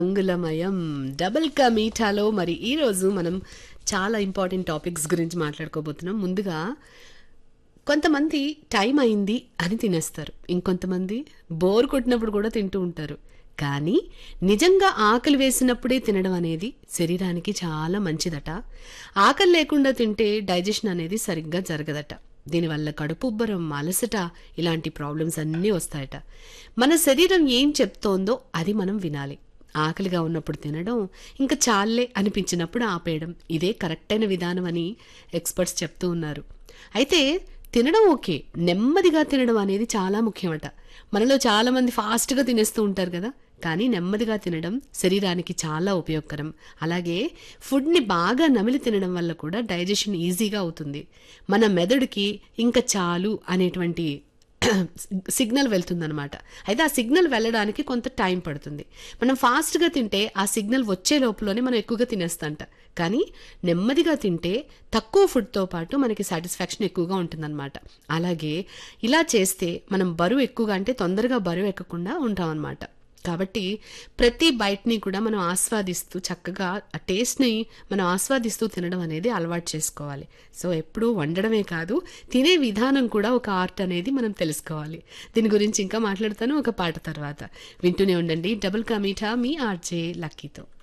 అంగుళమయం double కా మీఠాలో మరి ఈరోజు మనం చాలా ఇంపార్టెంట్ టాపిక్స్ గురించి మాట్లాడుకోబోతున్నాం ముందుగా కొంతమంది టైం అయింది అని తినేస్తారు ఇంకొంతమంది బోర్ కొట్టినప్పుడు కూడా తింటూ ఉంటారు కానీ నిజంగా ఆకలి వేసినప్పుడే తినడం అనేది శరీరానికి చాలా మంచిదట ఆకలి లేకుండా తింటే డైజెషన్ అనేది సరిగ్గా జరగదట దీనివల్ల కడుపు ఉబ్బరం అలసట ఇలాంటి ప్రాబ్లమ్స్ అన్నీ వస్తాయట మన శరీరం ఏం చెప్తోందో అది మనం వినాలి ఆకలిగా ఉన్నప్పుడు తినడం ఇంకా చాలే అనిపించినప్పుడు ఆపేయడం ఇదే కరెక్ట్ అయిన విధానం అని ఎక్స్పర్ట్స్ చెప్తూ ఉన్నారు అయితే తినడం ఓకే నెమ్మదిగా తినడం అనేది చాలా ముఖ్యమట మనలో చాలా మంది ఫాస్ట్గా తినేస్తూ ఉంటారు కదా కానీ నెమ్మదిగా తినడం శరీరానికి చాలా ఉపయోగకరం అలాగే ఫుడ్ని బాగా నమిలి తినడం వల్ల కూడా డైజెషన్ ఈజీగా అవుతుంది మన మెదడుకి ఇంకా చాలు అనేటువంటి సిగ్నల్ వెళ్తుందనమాట అయితే ఆ సిగ్నల్ వెళ్ళడానికి కొంత టైం పడుతుంది మనం ఫాస్ట్గా తింటే ఆ సిగ్నల్ వచ్చే లోపలనే మనం ఎక్కువగా తినేస్తాంట కానీ నెమ్మదిగా తింటే తక్కువ ఫుడ్తో పాటు మనకి సాటిస్ఫాక్షన్ ఎక్కువగా ఉంటుందన్నమాట అలాగే ఇలా చేస్తే మనం బరువు ఎక్కువగా అంటే తొందరగా బరువు ఎక్కకుండా ఉంటాం అనమాట కాబట్టి ప్రతి బైట్ని కూడా మనం ఆస్వాదిస్తూ చక్కగా ఆ టేస్ట్ని మనం ఆస్వాదిస్తూ తినడం అనేది అలవాటు చేసుకోవాలి సో ఎప్పుడూ వండడమే కాదు తినే విధానం కూడా ఒక ఆర్ట్ అనేది మనం తెలుసుకోవాలి దీని గురించి ఇంకా మాట్లాడతాను ఒక పాట తర్వాత వింటూనే ఉండండి డబుల్ కా మీఠా మీ ఆర్జే లక్కీతో